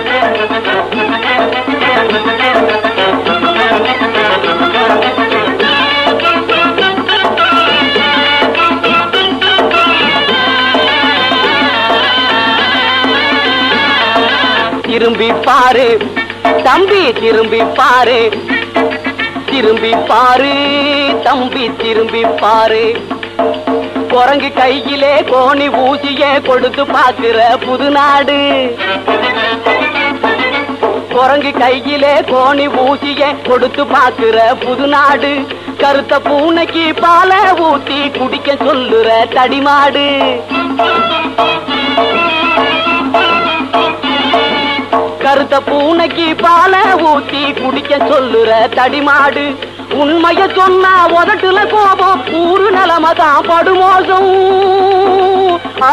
திரும்பி பாரு தம்பி திரும்பி பாரு திரும்பி பாரு தம்பி திரும்பி பாரு குரங்கு கையிலே கோணி ஊசியே கொடுத்து பாக்குற புது நாடு குரங்கு கையிலே கோணி ஊசியே கொடுத்து பாக்குற புது நாடு கருத்த பூனைக்கு பால ஊத்தி குடிக்க சொல்லுற தடிமாடு கருத்த பூனைக்கு பால ஊத்தி குடிக்க சொல்லுற தடிமாடு உண்மைய சொன்னா உதட்டுல கோபம் ஊரு நலமதான் படுமோசம் ஆ,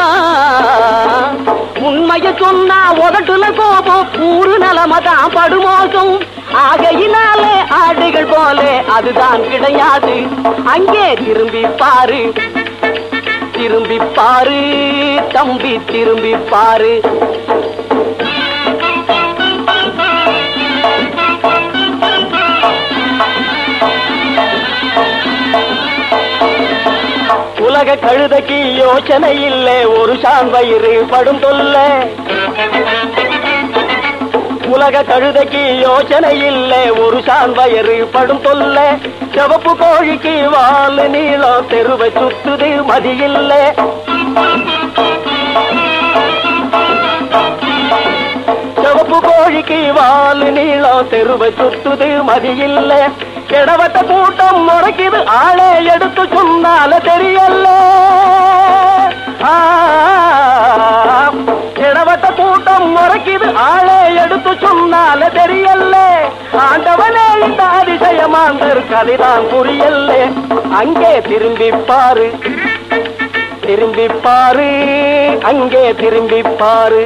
உண்மைய சொன்னா உதட்டுல கோபம் ஊரு நலமதான் படுமோசம் ஆகையினாலே ஆடுகள் போல அதுதான் கிடையாது அங்கே திரும்பி பாரு திரும்பி பாரு தம்பி திரும்பி பாரு உலக கழுதைக்கு யோசனை இல்லை ஒரு சான் வயிறு படும் தொல்ல உலக கழுதைக்கு யோசனை இல்லை ஒரு சான் வயிறு படும் தொல்ல சிவப்பு கோழிக்கு வால் நீளம் தெருவை சுத்துது மதியில்லை சிவப்பு கோழிக்கு வால் நீளம் தெருவை சுத்துது மதியில்ல கிடவட்ட கூட்டம் முறைக்குது ஆளே எடுத்து சொன்னால தெரியல ஆ, கிடவட்ட கூட்டம் முறைக்குது ஆளே எடுத்து சொன்னால தெரியல ஆண்டவனே இந்த அதிசயமாந்தர் கதைதான் புரியல அங்கே திரும்பி பாரு திரும்பி பாரு அங்கே திரும்பி பாரு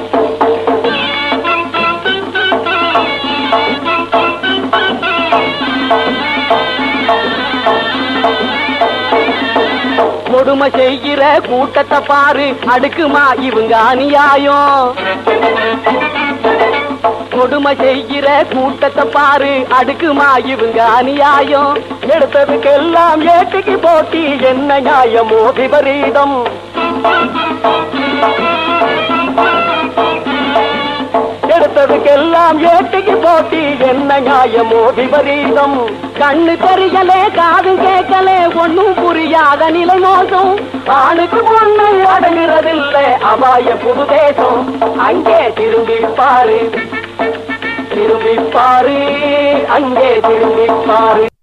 கொடுமை செய்கிற கூட்டத்தை பாரு அடுக்குமா இவங்க அநியாயம் கொடுமை செய்கிற கூட்டத்தை பாரு அடுக்குமா இவங்க அநியாயம் எடுத்ததுக்கெல்லாம் ஏட்டுக்கு போட்டி என்ன நியாயமோ விபரீதம் எடுத்ததுக்கெல்லாம் ஏட்டுக்கு போட்டி என்ன நியாயமோ விபரீதம் கண்ணு தெரியலே காது கேட்கலே ஒண்ணும் புரியாத நிலை மோசம் ஆணுக்கு பொண்ணு அடங்குறதில்லை அபாய புது தேசம் அங்கே திரும்பி பாரு திரும்பி பாரு அங்கே திரும்பி பாரு